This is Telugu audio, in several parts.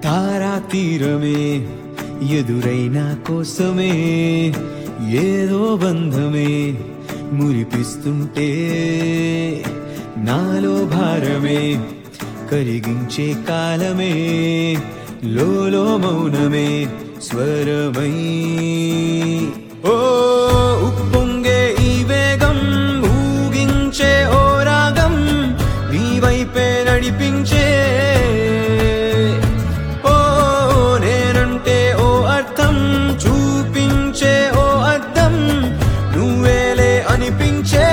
తారా తీరమే ఎదురైనా కోసమే ఏదో బంధమే మురిపిస్తుంటే నాలో భారమే కరిగించే కాలమే లోలో మౌనమే స్వరమై ఓ ఉప్పొంగే ఈ వేగం ఊగించే ఓ రాగం నీ వైపే నడిపించే ఓ నేనంటే ఓ అర్థం చూపించే ఓ అర్థం నువ్వేలే అనిపించే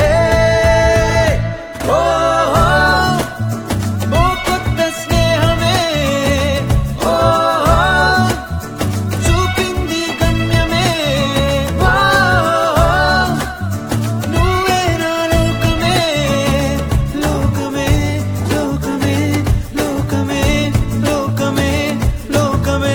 ఓ ఓ కొత్త స్నేహమే ఓ చూపింది గమ్యమే ఓ నువ్వే నా లోకమే లోకమే లోకమే లోకమే లోకమే లోకమే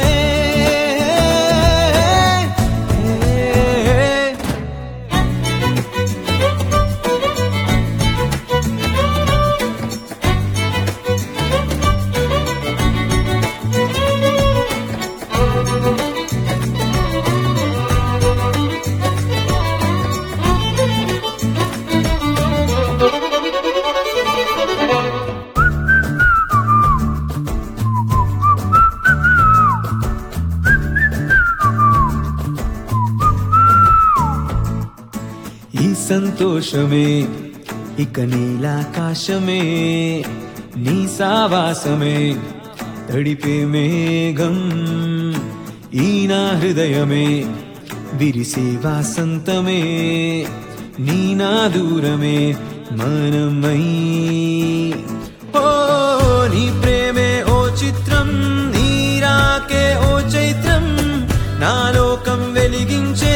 ఈ సంతోషమే ఇక నీలాకాశమే నీ సావాసమే తడిపే మేఘం ఈ నా హృదయమే విరిసే వాసంతమే నీ నా దూరమే మనమై ఓ నీ ప్రేమే ఓ చిత్రం నీ రాకే ఓ చైత్రం నా లోకం వెలిగించే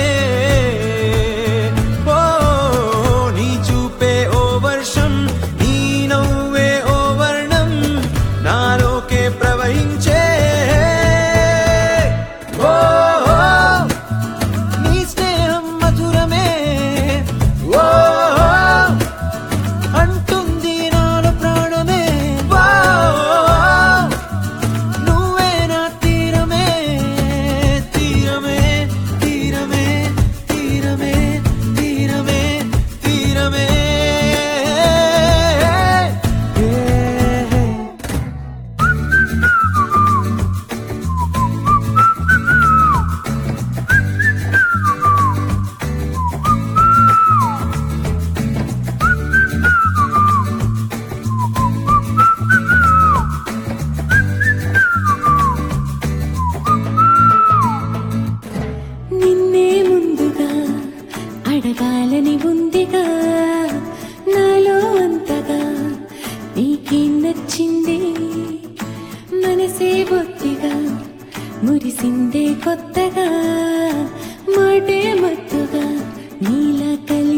ఓ నీ చూపే ఓ వర్షం నీ నవ్వే ఓ వర్ణం నాలోకే ప్రవహించే ఓ నీ స్నేహం మధురమే ఓ అంటుంది నాలో ప్రాణమే ఓ నువ్వే నా తీరమే తీరమే తీరమే తీరమే తీరమే తీరమే నిన్నే ముందుగా అడగాలని ఉందిగా నాలో అంతగా నీకే నచ్చింది మనసే బొత్తిగా మురిసిందే కొత్తగా మాటే మత్తుగా నీలా కలి